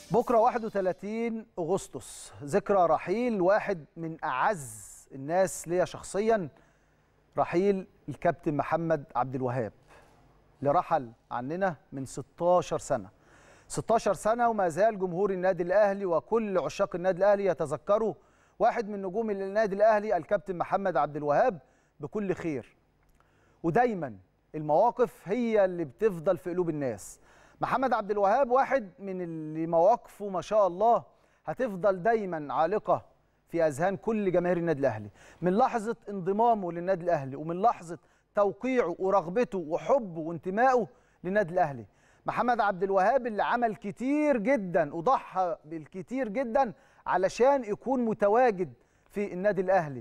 بكرة 31 أغسطس ذكرى رحيل واحد من أعز الناس ليا شخصيا رحيل الكابتن محمد عبد الوهاب اللي رحل عننا من 16 سنة 16 سنة وما زال جمهور النادي الأهلي وكل عشاق النادي الأهلي يتذكروا واحد من نجوم النادي الأهلي الكابتن محمد عبد الوهاب بكل خير ودايما المواقف هي اللي بتفضل في قلوب الناس محمد عبد الوهاب واحد من اللي مواقفه ما شاء الله هتفضل دايما عالقه في اذهان كل جماهير النادي الاهلي من لحظه انضمامه للنادي الاهلي ومن لحظه توقيعه ورغبته وحبه وانتمائه للنادي الاهلي محمد عبد الوهاب اللي عمل كتير جدا وضحى بالكتير جدا علشان يكون متواجد في النادي الاهلي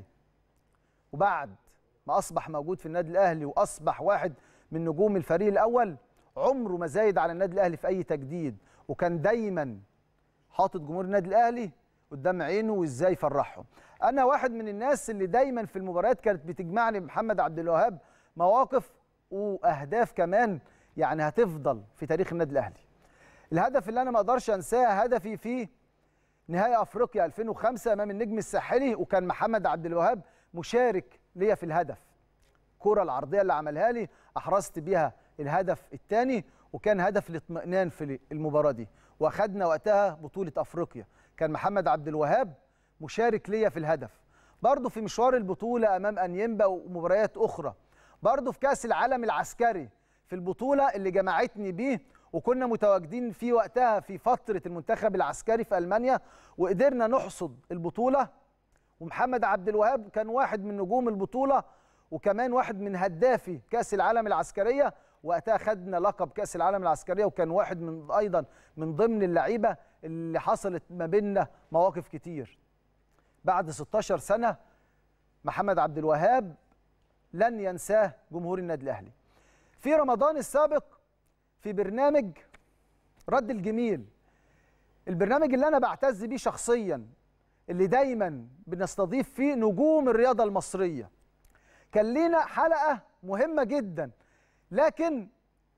وبعد ما اصبح موجود في النادي الاهلي واصبح واحد من نجوم الفريق الاول عمره ما زايد على النادي الاهلي في اي تجديد وكان دايما حاطط جمهور النادي الاهلي قدام عينه وازاي يفرحهم انا واحد من الناس اللي دايما في المباريات كانت بتجمعني بمحمد عبد الوهاب مواقف واهداف كمان يعني هتفضل في تاريخ النادي الاهلي الهدف اللي انا ما اقدرش انساه هدفي في نهائي افريقيا 2005 امام النجم الساحلي وكان محمد عبد الوهاب مشارك ليا في الهدف الكره العرضيه اللي عملها لي احرزت بيها الهدف الثاني وكان هدف الاطمئنان في المباراه دي واخدنا وقتها بطوله افريقيا كان محمد عبد الوهاب مشارك ليا في الهدف برضه في مشوار البطوله امام انيمبا ومباريات اخرى برضه في كاس العالم العسكري في البطوله اللي جمعتني بيه وكنا متواجدين في وقتها في فتره المنتخب العسكري في المانيا وقدرنا نحصد البطوله ومحمد عبد الوهاب كان واحد من نجوم البطوله وكمان واحد من هدافي كاس العالم العسكريه وقتها خدنا لقب كاس العالم العسكريه وكان واحد من ايضا من ضمن اللعيبه اللي حصلت ما بيننا مواقف كتير بعد 16 سنه محمد عبد الوهاب لن ينساه جمهور النادي الاهلي في رمضان السابق في برنامج رد الجميل البرنامج اللي انا بعتز بيه شخصيا اللي دايما بنستضيف فيه نجوم الرياضه المصريه كان لينا حلقه مهمه جدا لكن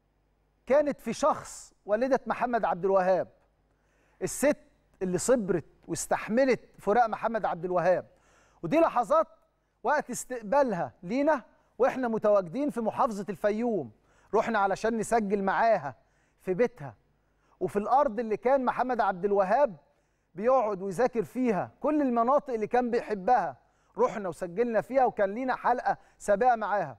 كانت في شخص والده محمد عبد الوهاب الست اللي صبرت واستحملت فراق محمد عبد الوهاب ودي لحظات وقت استقبالها لينا واحنا متواجدين في محافظه الفيوم رحنا علشان نسجل معاها في بيتها وفي الارض اللي كان محمد عبد الوهاب بيقعد ويذاكر فيها كل المناطق اللي كان بيحبها رحنا وسجلنا فيها وكان لينا حلقه سابقه معاها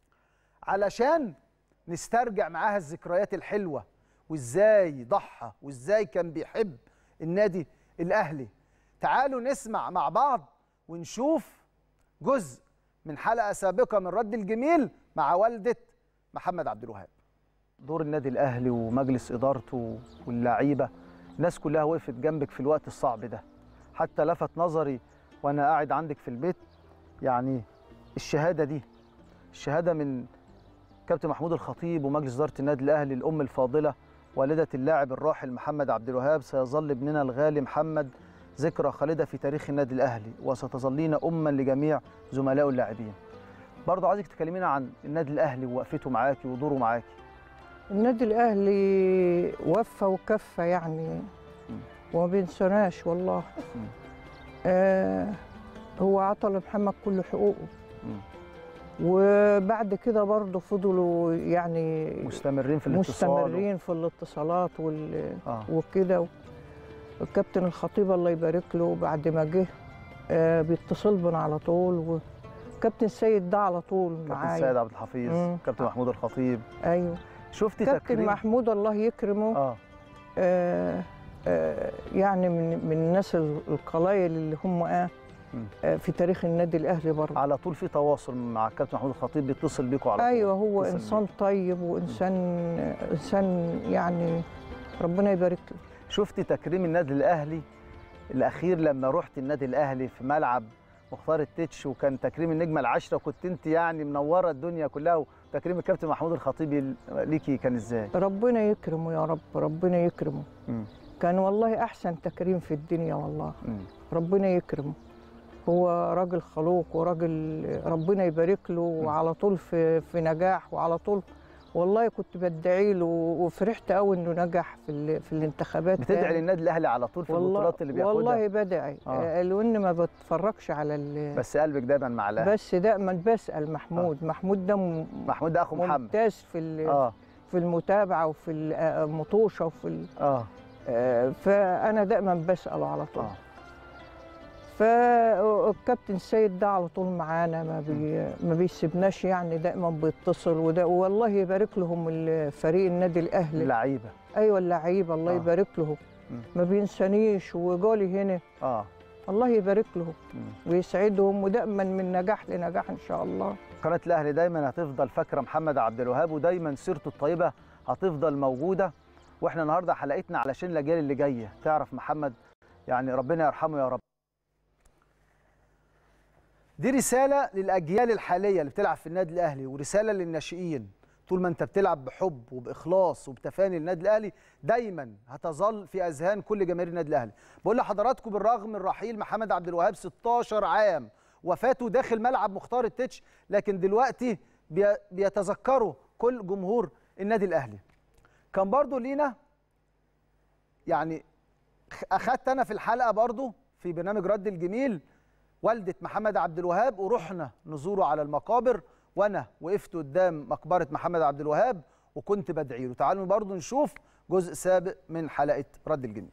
علشان نسترجع معاها الذكريات الحلوه وازاي ضحى وازاي كان بيحب النادي الاهلي تعالوا نسمع مع بعض ونشوف جزء من حلقه سابقه من رد الجميل مع والده محمد عبد الوهاب دور النادي الاهلي ومجلس ادارته واللعيبه الناس كلها وقفت جنبك في الوقت الصعب ده حتى لفت نظري وانا قاعد عندك في البيت يعني الشهاده دي الشهاده من كابتن محمود الخطيب ومجلس اداره النادي الاهلي الام الفاضله والده اللاعب الراحل محمد عبد الوهاب سيظل ابننا الغالي محمد ذكرى خالده في تاريخ النادي الاهلي وستظلين اما لجميع زملائه اللاعبين برضه عايزك تكلمينا عن النادي الاهلي ووقفته معاكي ودوره معاكي النادي الاهلي وفى وكفى يعني وما بينسوناش والله آه هو عطى لمحمد كل حقوقه وبعد كده برضه فضلوا يعني مستمرين في الاتصال مستمرين في الاتصالات وال... آه. وكده الكابتن الخطيب الله يبارك له بعد ما جه آه بيتصل بنا على طول وكابتن السيد ده على طول كابتن معايا سيد عبد الحفيظ مم. كابتن محمود الخطيب ايوه شفتي كابتن تكريم محمود الله يكرمه اه آه آه يعني من من الناس ال- القلايل اللي هم آه مم. آه في تاريخ النادي الاهلي برضه على طول في تواصل مع الكابتن محمود الخطيب بيتصل بيكوا على طول ايوه هو اتصل انسان طيب وانسان انسان يعني ربنا يبارك له شفتي تكريم النادي الاهلي الاخير لما رحت النادي الاهلي في ملعب مختار التتش وكان تكريم النجمه العشره كنت انت يعني منوره الدنيا كلها وتكريم الكابتن محمود الخطيب ليكي كان ازاي؟ ربنا يكرمه يا رب ربنا يكرمه مم. كان والله احسن تكريم في الدنيا والله مم. ربنا يكرمه هو راجل خلوق وراجل ربنا يبارك له وعلى طول في في نجاح وعلى طول والله كنت بدعي له وفرحت قوي انه نجح في ال- في الانتخابات بتدعي تاني. للنادي الاهلي على طول في والله البطولات اللي بياخدها والله بدعي آه. آه. لو اني ما بتفرجش على ال... بس قلبك دايما مع الاهلي بس دائما بسال محمود محمود ده م... محمود ده اخو محمد ممتاز في ال... اه في المتابعه وفي المطوشه وفي ال... اه آه، فانا دائما بساله على طول اه فالكابتن السيد ده على طول معانا ما بي ما بيسيبناش يعني دائما بيتصل وده والله يبارك لهم الفريق النادي الاهلي لعيبه ايوه اللعيبه الله آه. يبارك لهم مم. ما بينسانيش وجالي هنا اه الله يبارك لهم مم. ويسعدهم ودائما من نجاح لنجاح ان شاء الله قناه الاهلي دايما هتفضل فاكره محمد عبد الوهاب ودايما سيرته الطيبه هتفضل موجوده واحنا النهارده حلقتنا علشان الاجيال اللي جايه تعرف محمد يعني ربنا يرحمه يا رب دي رساله للاجيال الحاليه اللي بتلعب في النادي الاهلي ورساله للناشئين طول ما انت بتلعب بحب وباخلاص وبتفاني للنادي الاهلي دايما هتظل في اذهان كل جماهير النادي الاهلي بقول لحضراتكم بالرغم من رحيل محمد عبد الوهاب 16 عام وفاته داخل ملعب مختار التتش لكن دلوقتي بي- بيتذكروا كل جمهور النادي الاهلي كان برضو لينا يعني خ- اخدت انا في الحلقه برضو في برنامج رد الجميل والده محمد عبد الوهاب ورحنا نزوره على المقابر وانا وقفت قدام مقبره محمد عبد الوهاب وكنت بدعي له تعالوا برضو نشوف جزء سابق من حلقه رد الجميل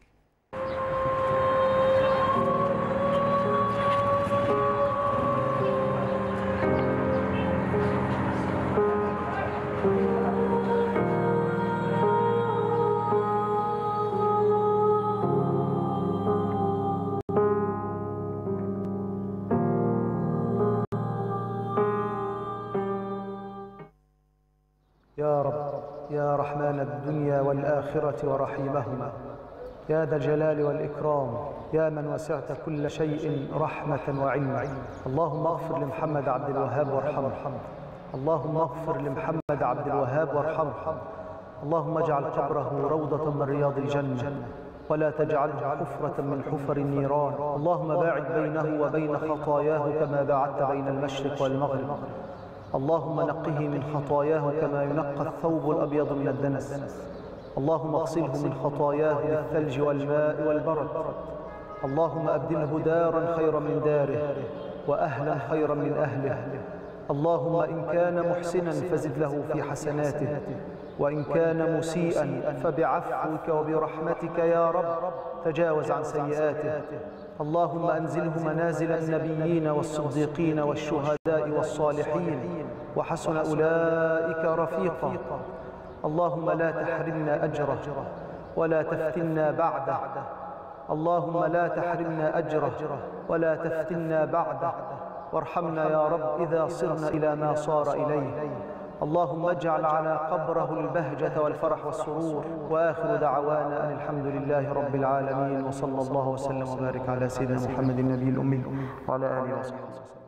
يا رب يا رحمن الدنيا والآخرة ورحيمهما يا ذا الجلال والإكرام يا من وسعت كل شيء رحمة وعلما اللهم اغفر لمحمد عبد الوهاب وارحمه اللهم اغفر لمحمد عبد الوهاب وارحمه اللهم اجعل قبره روضة من رياض الجنة ولا تجعله حفرة من حفر النيران اللهم باعد بينه وبين خطاياه كما باعدت بين المشرق والمغرب اللهم نقه من خطاياه كما ينقى الثوب الأبيض من الدنس اللهم اغسله من خطاياه بالثلج والماء والبرد اللهم أبدله دارا خيرا من داره وأهلا خيرا من أهله اللهم إن كان محسنا فزد له في حسناته وإن كان مسيئا فبعفوك وبرحمتك يا رب تجاوز عن سيئاته اللهم أنزله منازل النبيين والصديقين والشهداء والصالحين وحسن أولئك رفيقا اللهم لا تحرمنا أجره ولا تفتنا بعده اللهم لا تحرمنا أجره ولا تفتنا بعده وارحمنا يا رب إذا صرنا إلى ما صار إليه اللهم اجعل على قبره البهجة والفرح والسرور وآخر دعوانا أن الحمد لله رب العالمين وصلى الله وسلم وبارك على سيدنا محمد النبي الأمي وعلى آله وصحبه وسلم